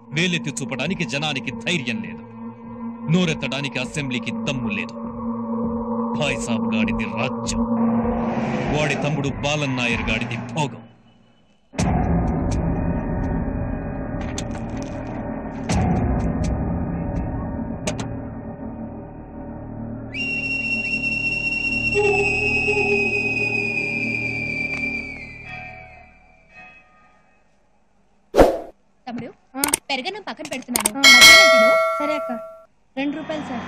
వేలెత్తి చూపడానికి జనానికి ధైర్యం లేదు నోరెత్తడానికి అసెంబ్లీకి దమ్ము లేదు భాయ్ సాబ్ గాడిది రాజ్యం వాడి తమ్ముడు బాలన్ నాయర్ గాడిది భోగం తమ్ముడు పెరగన్నం పక్కన పెడుతున్నాను మధ్యాహ్నం తిను సరే అక్క రెండు రూపాయలు sir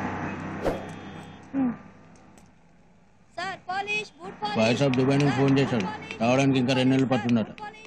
sir polish boot polish voice of Dubai నుంచి ఫోన్ చేశాడు రావడానికి ఇంకా రెండు నెలలు పట్టుందట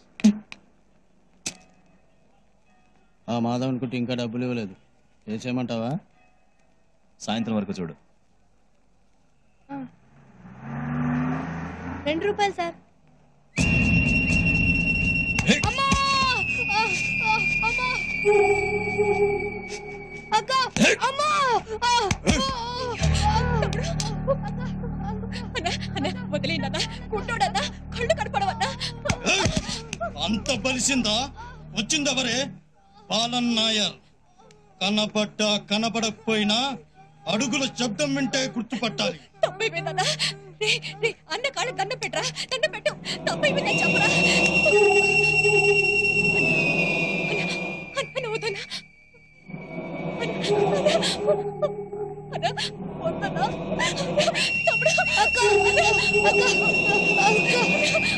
ఆ మాధవ్ అనుకుంటే ఇంకా డబ్బులు ఇవ్వలేదు చేసేయమంటావా సాయంత్రం వరకు చూడు రెండు రూపాయలు సార్ అమ్మా ఆ, ఆ, అమ్మా అక్క అమ్మా ఆ, ఆ, తమ్ముడు, అక్క, అన్న, అన్న, వదిలేయనన్నా కుంటోడన్నా కళ్ళు కనపడవన్నా అంత బలిసిందా వచ్చిందెవరే పాలన్ నాయర్ కనపడ్డ కనపడకపోయినా అడుగుల శబ్దం వింటే గుర్తుపట్టాలి తప్పైపోయిందన్నా రే రే అన్న కాళ్ళు కన్న పెట్టరా కన్న పెట్టు తప్పైపోయిందని చెప్పరా అన్న వద్దన్నా అన్న వద్దన్నా తమ్ముడు అక్క అక్క అక్క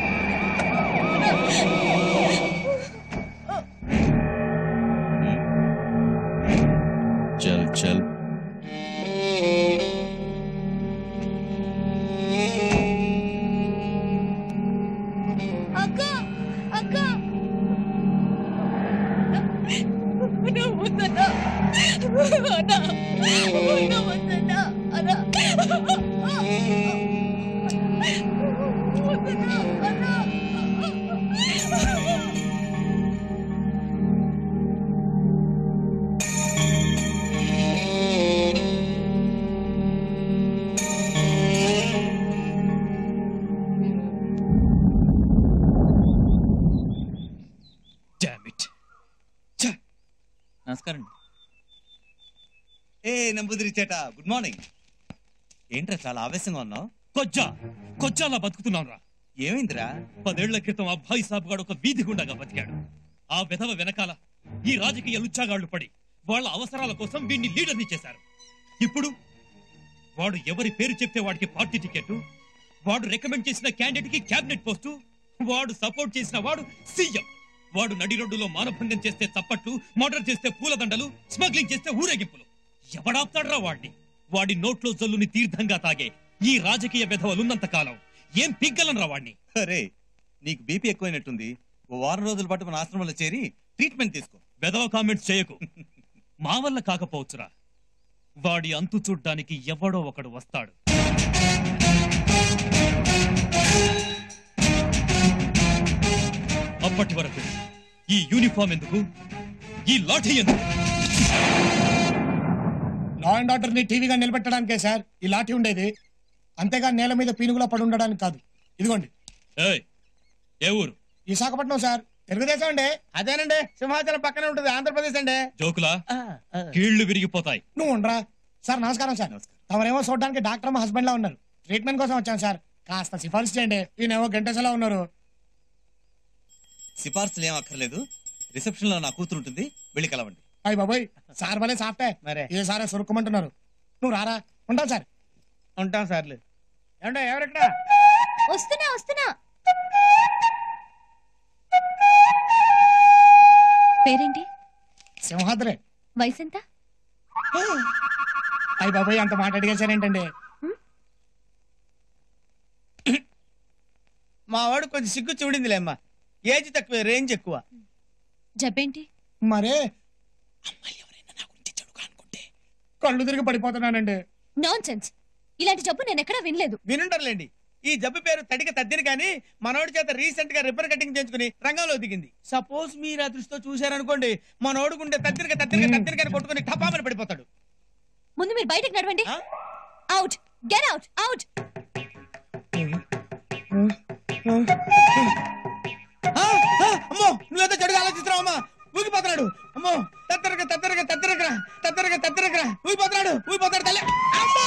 చల్ చల్ అక్క అక్క అన్న వద్దన్నా అన్న అన్న వద్దన్నా అన్న వద్దన్నా అన్న Damn it. నమస్కారం ఏ నంబుదిరి చేట గుడ్ మార్నింగ్ ఏంట్రా చాలా ఆవేశంగా ఉన్నావు కొజ్జా కొజ్జాలా బతుకుతున్నావురా ఏమైందిరా పదేళ్ల క్రితం ఆ భాయ్ సాబ్ గాడు ఒక వీధి గుండాగా బతికాడు ఆ విధవ వెనకాల ఈ రాజకీయ లుచ్చాగాళ్లు పడి వాళ్ళ అవసరాల కోసం వీడిని లీడర్ని చేశారు ఇప్పుడు వాడు ఎవరి పేరు చెప్తే వాడికి పార్టీ టికెట్ వాడు రికమెండ్ చేసిన క్యాండిడేట్ కి క్యాబినెట్ పోస్టు వాడు సపోర్ట్ చేసిన వాడు సీఎం వాడు నడి రోడ్డులో మానభంగం చేస్తే చప్పట్లు మర్డర్ చేస్తే పూలదండలు స్మగ్లింగ్ చేస్తే ఊరేగింపులు ఎవడాపుతాడ్రా వాడిని వాడి నోట్లో జల్లుని తీర్థంగా తాగే ఈ రాజకీయ విధవలున్నంత కాలం ఏం పిగ్గలనరా వాడిని అరే నీకు బీపీ ఎక్కువైనట్టుంది ఓ వారం రోజుల పాటు మన ఆశ్రమంలో చేరి ట్రీట్మెంట్ తీసుకో వెధవ కామెంట్స్ చేయకు మా వల్ల కాకపోవచ్చురా వాడి అంతు చూడ్డానికి ఎవడో ఒకడు వస్తాడు అప్పటి వరకు ఈ యూనిఫామ్ ఎందుకు ఈ లాఠీ ఎందుకు లా అండ్ ఆర్డర్ ని టీవీగా నిలబెట్టడానికే సార్ ఈ లాఠీ ఉండేది అంతేగా నేల మీద పీనుగులా పడి ఉండడానికి కాదు ఇదిగోండి ఏయ్ ఏ ఊరు విశాఖపట్నం సార్ తెలుగుదేశం అండి అదేనండి సింహాచలం పక్కనే ఉంటుంది ఆంధ్రప్రదేశ్ అండి జోకులా కీళ్లు విరిగిపోతాయి నువ్వు ఉండరా సార్ నమస్కారం సార్ తమరేమో చూడడానికి డాక్టర్ మా హస్బెండ్ లా ఉన్నారు ట్రీట్మెంట్ కోసం వచ్చాను సార్ కాస్త సిఫార్సు చేయండి ఈయనేమో గంటసలా ఉన్నారు సిఫార్సులు ఏం అక్కర్లేదు రిసెప్షన్ లో నా కూతురు ఉంటుంది వెళ్ళి కలవండి అయ్యి బాబోయ్ సార్ భలే సాఫ్టే మరే. ఏ సారే సురుక్కుమంటున్నారు నువ్వు రారా ఉంటావు సార్ ఉంటాం సార్లు ఏమంటే ఎవరెక్కడ వస్తున్నా వస్తున్నా పేరేంటి సింహాద్రే వయసు ఎంత అయ్యి బాబోయ్ అంత మాట అడిగేశారేంటండి మా వాడు కొంచెం సిగ్గు చూడిందిలే అమ్మా ఏజ్ తక్కువ రేంజ్ ఎక్కువ జబ్బేంటి మరే కళ్ళు తిరిగి పడిపోతున్నానండి నాన్ సెన్స్ ఇలాంటి జబ్బు నేను ఎక్కడా వినలేదు వినుంటారులేండి ఈ జబ్బు పేరు తడిక తద్దిని కానీ మనోడి చేత రీసెంట్ గా రిపేర్ కటింగ్ చేయించుకుని రంగంలో దిగింది సపోజ్ మీరు ఆ దృష్టితో చూశారనుకోండి మనోడు గుండె తద్దిరిక తద్దిరిక తద్దిరిక అని కొట్టుకుని టపామని పడిపోతాడు ముందు మీరు బయటకు నడవండి ఆ? అవుట్ గెట్ అవుట్ అవుట్ ఆ, ఆ, అమ్మో నువ్వేదో చెడుగా ఆలోచిస్తున్నావు అమ్మా ఊగిపోతున్నాడు ఊగిపోతున్నాడు అమ్మో తత్తరగా తత్తరగా తత్తరగా తత్తరగా తత్తరగా ఊగిపోతున్నాడు ఊగిపోతాడు తల్లి అమ్మో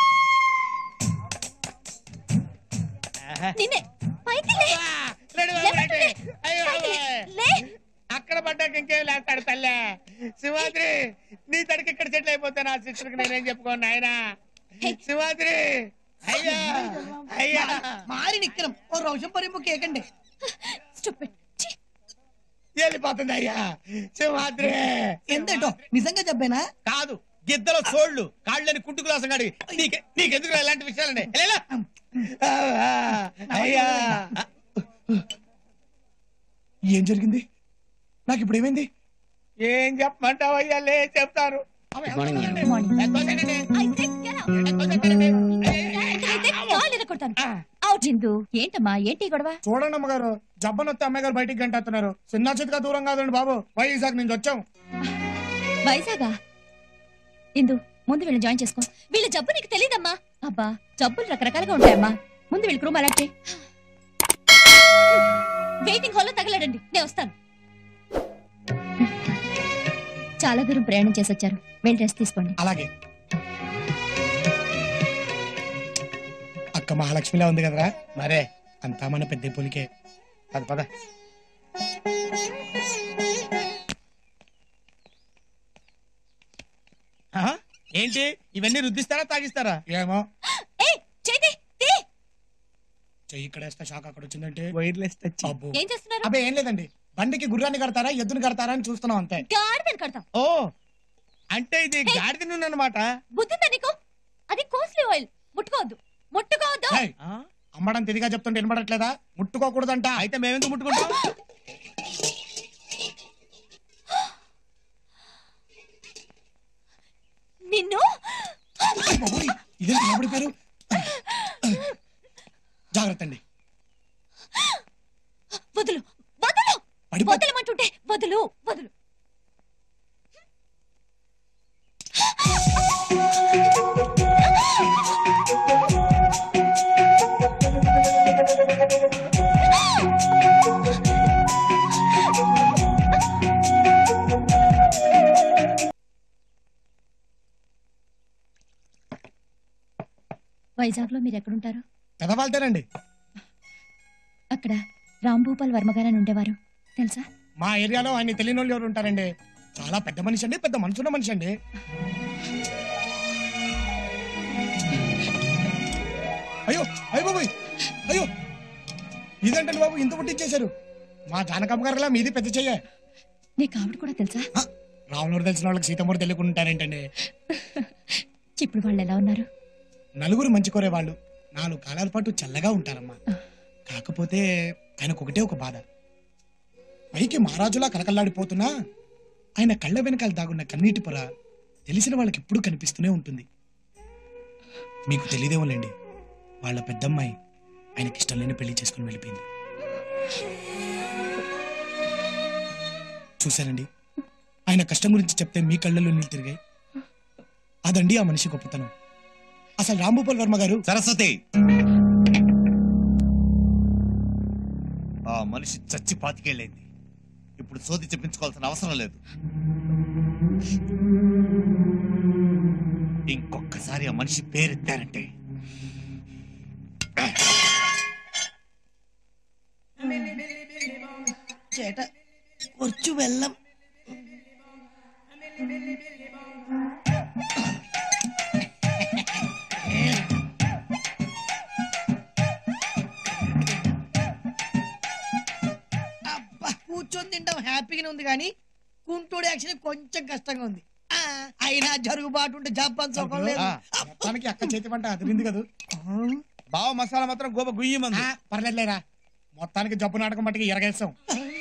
ఆహా. నిన్నే పైకి లే ఆ, రెడీ బాబు, లేవకు, రెడీ. లే. అయ్యో, పైకి లే. అయ్యో. లే అక్కడ పడ్డాక ఇంకేం లేస్తాడు తల్లే శివాద్రి నీ తడికి ఇక్కడ సెటిల్ అయిపోతే నా సిస్టర్కి నేనేం చెప్పుకోను ఆయన శివాద్రి అయ్యా అయ్యా మారి నిక్కరం ఓ రోషం పరింపు కేకండి స్టూపిడ్ ఛీ వెళ్ళిపోతుంది అయ్యా శివాద్రి ఎంతేటో నిజంగా చెప్పేనా కాదు గిద్దలో సోళ్ళు కాళ్ళని కుంటు గ్లాసం కాడి నీకే నీకెందుకు ఇలాంటి విషయాలండి ఎలా అయ్యా ఏం జరిగింది నాకు ఇప్పుడు ఏమైంది ఏం చెప్పమంటావు అయ్యా లే చెప్తాను మార్నింగ్ ఎంతోసేనండి? అయితే get out. ఎంతోసేనండి? అయితే కాలు ఇరగొడతాను అవుట్ హిందూ ఏంటమ్మా ఏంటి ఈ గొడవ చూడండి అమ్మగారు జబ్బన్ వస్తే అమ్మాయి గారు బయటికి గంటేస్తున్నారు చిన్న చితగా దూరం కాదండి బాబు వైజాగ్ నుంచి వచ్చాం వైజాగా ఇందు ముందు వీళ్ళు జాయిన్ చేసుకో వీళ్ళ జబ్బు నీకు తెలియదమ్మా అబ్బా జబ్బులు రకరకాలుగా ఉంటాయమ్మా ముందు వీళ్ళకి రూమ్ అలాంటి వెయిటింగ్ హాల్లో తగలడండి నేను వస్తాను చాలా దూరం ప్రయాణం చేసి వచ్చారు వెళ్ళి రెస్ట్ తీసుకోండి అలాగే అక్క మహాలక్ష్మిలా ఉంది కదరా మరే అంతా మన పెద్ద పులికే పద పద ఆహా, ఏంటి ఇవన్నీ రుద్దిస్తారా తాగిస్తారా ఏమో ఏ చేతి తీ చెయ్యి ఇక్కడ వేస్తే షాక్ అక్కడ వచ్చిందంటే వైర్లెస్ టచ్ అబ్బో ఏం చేస్తున్నారు అబ్బే ఏం లేదండి బండికి గుర్రాన్ని కడతారా ఎద్దుని కడతారా అని చూస్తున్నాం అంతే గాడిదని కడతాం ఓ అంటే ఇది గాడిద నూనె అన్నమాట బుద్ధిందా నీకు అది కోస్ట్లీ ఆయిల్ ముట్టుకోవద్దు ముట్టుకోవద్దు ఏయ్, అమ్మడం తిరిగా చెప్తుంటే వినపడట్లేదా ముట్టుకోకూడదంట అయితే మేమెందుకు ముట్టుకుంటాం నిన్ను అయ్ బాబోయ్, ఇదేంటి నిలబడిపోయారు జాగ్రత్త అండి వదులు వదులు పడిపో వదలమంటుంటే వదులు వదులు వైజాగ్ లో మీరు ఎక్కడుంటారు పెదవాళ్తేనండి అక్కడ రాంభూపాల్ వర్మగారని ఉండేవారు తెలుసా మా ఏరియాలో ఆయన తెలియని వాళ్ళు ఎవరు ఉంటారండి చాలా పెద్ద మనిషి అండి పెద్ద మనసున్న మనిషి అండి అయ్యో అయ్యో బాబోయ్ అయ్యో ఇదేంటండి బాబు ఇంత పుట్టించేశారు మా జానకమ్మ గారిలా మీది పెద్ద చెయ్యే నీకు ఆవిడ కూడా తెలుసా ఆ, రావణుడు తెలిసిన వాళ్ళకి సీతమ్మడు తెలియకుండా ఉంటారేంటండి ఇప్పుడు వాళ్ళు ఎలా ఉన్నారు నలుగురు మంచి కోరే వాళ్ళు నాలుగు కాలాల పాటు చల్లగా ఉంటారమ్మా కాకపోతే ఆయనకు ఒకటే ఒక బాధ పైకి మహారాజులా కలకల్లాడిపోతున్నా ఆయన కళ్ళ వెనకాల దాగున్న కన్నీటి పొర తెలిసిన వాళ్ళకి ఎప్పుడు కనిపిస్తూనే ఉంటుంది మీకు తెలియదేమోలేండి వాళ్ళ పెద్దమ్మాయి ఆయనకి ఇష్టం లేని పెళ్లి చేసుకుని వెళ్ళిపోయింది చూశానండి ఆయన కష్టం గురించి చెప్తే మీ కళ్ళల్లో నీళ్ళు తిరిగాయి అదండి ఆ మనిషి గొప్పతనం అసలు రాంభూపాల్ వర్మ గారు సరస్వతి ఆ మనిషి చచ్చి పాతికేళ్ళైంది ఇప్పుడు సోది చెప్పించుకోవాల్సిన అవసరం లేదు ఇంకొకసారి ఆ మనిషి పేరెత్తారంటే ചേട്ടാ കുറച്ചു വെള്ളം అబ్బా కూర్చొని తింటాం హ్యాపీగానే ఉంది కానీ కుంటోడి యాక్షన్ కొంచెం కష్టంగా ఉంది ఆ, అయినా జరుగుబాటు ఉంటే జబ్బన్ సుఖం లేదు ఆ. మొత్తానికి అక్క చేతి పంట అదిరింది కదా బావ మసాలా మాత్రం గోప గుయ్యమంది ఆ, పర్లేదులేరా మొత్తానికి జబ్బు నాటకం మట్టుకి ఎరగేస్తాం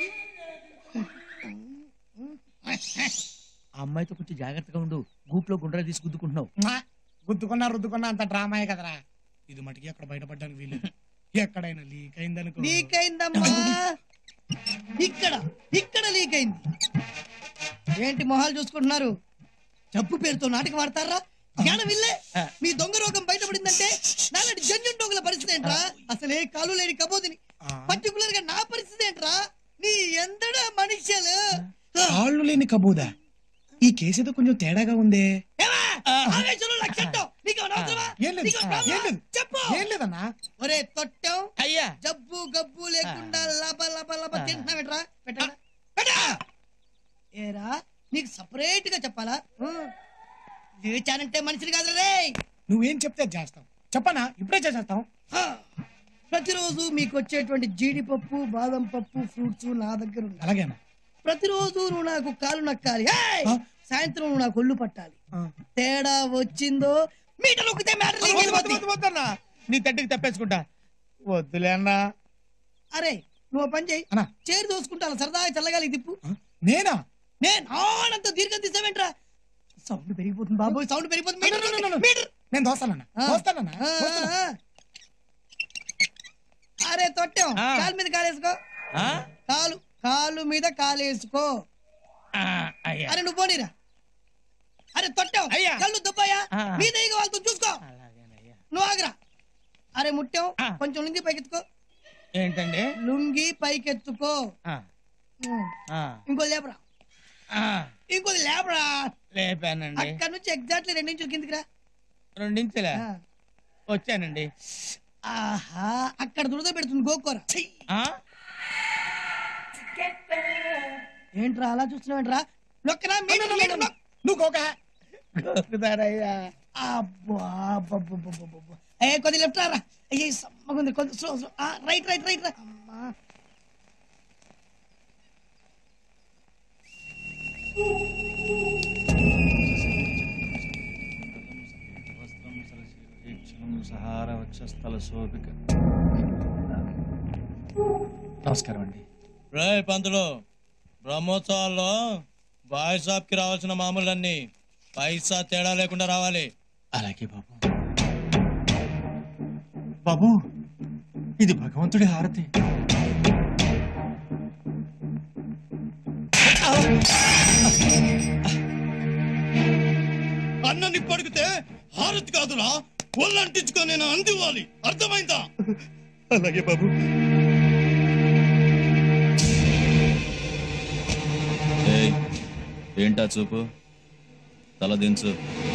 ఆ అమ్మాయితో కొంచెం జాగ్రత్తగా ఉండు గూట్లో గుండ్రా తీసి గుద్దుకుంటున్నావు ఆ, గుద్దుకున్నా రుద్దుకున్నా అంత డ్రామాయే కదరా ఇది మటుకి అక్కడ బయటపడడానికి వీలేదు ఎక్కడైనా లీక్ అయిందనుకో లీక్ అయిందమ్మా ఇక్కడ ఇక్కడ లీక్ అయింది ఏంటి మొహాలు చూసుకుంటున్నారు జబ్బు పేరుతో నాటకం ఆడతారా జ్ఞానం ఇల్లే మీ దొంగ రోగం బయటపడిందంటే నాలాంటి జంజం దొంగల పరిస్థితి ఏంట్రా అసలే కాలు లేని కబోదిని ఆ, పర్టికులర్ గా నా పరిస్థితి ఏంట్రా నీ ఎంతడా మనుష్యులు కాళ్ళు లేని కబూదా ఈ కేసు ఏదో కొంచెం తేడాగా ఉందే ఏమా? ఆవేశంలో లక్షంతో. నీకేమైనా అవసరమా? ఏం లేదు నీకేమైనా ఏం ప్రాబ్లమా? లేదు చెప్పు ఏం లేదన్నా ఒరే తొట్టం అయ్యా జబ్బు గబ్బు లేకుండా లబ లబ లబ తింటున్నావేట్రా పెట్టరా పెట్టా ఏరా నీకు సపరేట్ గా చెప్పాలా లేచానంటే మనుషులు కాదు రే నువ్వేం చెప్తే అది చేస్తాం చెప్పనా ఇప్పుడే చేసేస్తాం హ. ప్రతిరోజు మీకు వచ్చేటువంటి జీడిపప్పు బాదం పప్పు ఫ్రూట్స్ నా దగ్గర ఉన్నాయి అలాగేనా ప్రతిరోజు నువ్వు నాకు కాలు నక్కాలి ఏయ్! ఆ? సాయంత్రం నువ్వు నాకు ఒళ్ళు పట్టాలి ఆ. తేడా వచ్చిందో మీటర్ నొక్కితే మ్యాటర్ వద్దు, వద్దు, వద్దు, వద్దన్నా నీ తట్టికి తప్పేసుకుంటా వద్దులే అన్నా అరే నువ్వు ఓ పని చేయి అన్నా. చేరు దోసుకుంటాను సరదాగా చల్లగాలి తిప్పు ఆ? నేనా నేను ఆనంత దీర్ఘం తీసావేంట్రా సౌండ్ పెరిగిపోతుంది బాబోయ్ సౌండ్ పెరిగిపోతుంది మీటర్ అన్న, అన్న, అన్న. మీటర్ నేను దోస్తానన్నా ఆ. దోస్తానన్నా ఆ, దోస్తాను. ఆ, ఆ. అరే తొట్టాం ఆ. కాలు మీద కాలేసుకో ఆ? కాలు కాలు మీద కాలేసుకో ఆ, అయ్యా అరే నువ్వు పోనీరా అరే తొట్టాం అయ్యా. కళ్ళు దుబ్బయ్యా ఆ. మీద ఇక వాళ్ళతో చూసుకో అలాగేనయ్యా నువ్వు ఆగరా అరే ముట్టాం ఆ. కొంచెం లుంగి పైకెత్తుకో ఏంటండి లుంగి పైకెత్తుకో ఆ, ఉమ్. ఆ, ఇంకోది లేపరా ఆ, ఇంకోది లేపరా లేపానండి అక్కడ నుంచి ఎగ్జాక్ట్లీ రెండు ఇంచులు కిందికి రా రెండించలే ఆ. వచ్చానండి ఆహా అక్కడ దురద పెడుతుంది గోకోరా ఆ? ఏంట్రా అలా చూస్తున్నావేంట్రా నొక్కరా మీటర్ మీటర్ నొక్ నువ్వు కోక గోకుతారయ్యా అబ్బా అబ్బబ్బబ్బబ్బబ్బబ్బ. ఏ కొద్ది లెఫ్ట్ రా అయ్యే సమ్మగుంది కొద్ది స్లో స్లో ఆ రైట్ రైట్ రైట్ రా అమ్మా నమస్కారం అండి రే పంతులు బ్రహ్మోత్సవాల్లో బాయ్ షాప్ కి రావాల్సిన మామూలన్నీ పైసా తేడా లేకుండా రావాలి అలాగే బాబు బాబు ఇది భగవంతుడి హారతి అన్నని పడిగితే హారతి కాదురా ఒళ్ళంటించుకొని నేను అందివ్వాలి అర్థమైందా అలాగే బాబు ఏంటా చూపు తల దించు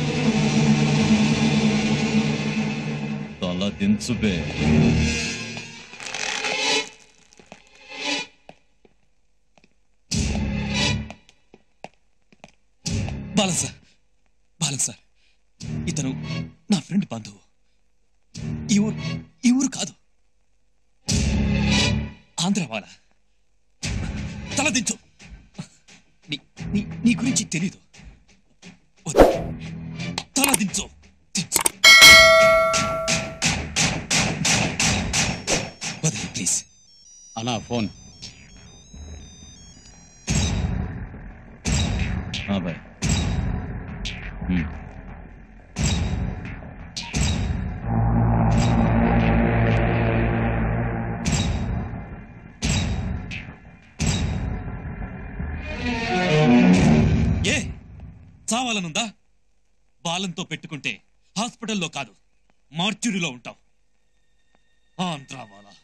తల దించు బే బాలన్ సార్ బాలన్ సార్ ఇతను నా ఫ్రెండ్ బంధువు ఈ ఊరు ఈ ఊరు కాదు ఆంధ్ర వాళ్ళ తల దించు నీ నీ నీ గురించి తెలీదు వద్దు. తల దించు దించు వదిలే ప్లీజ్ అనా ఫోన్ हाँ भाई हम्म ఏ చావాలనుందా బాలంతో పెట్టుకుంటే హాస్పిటల్లో కాదు మార్చురీలో ఉంటాం ఆంధ్రా వాళ్ళ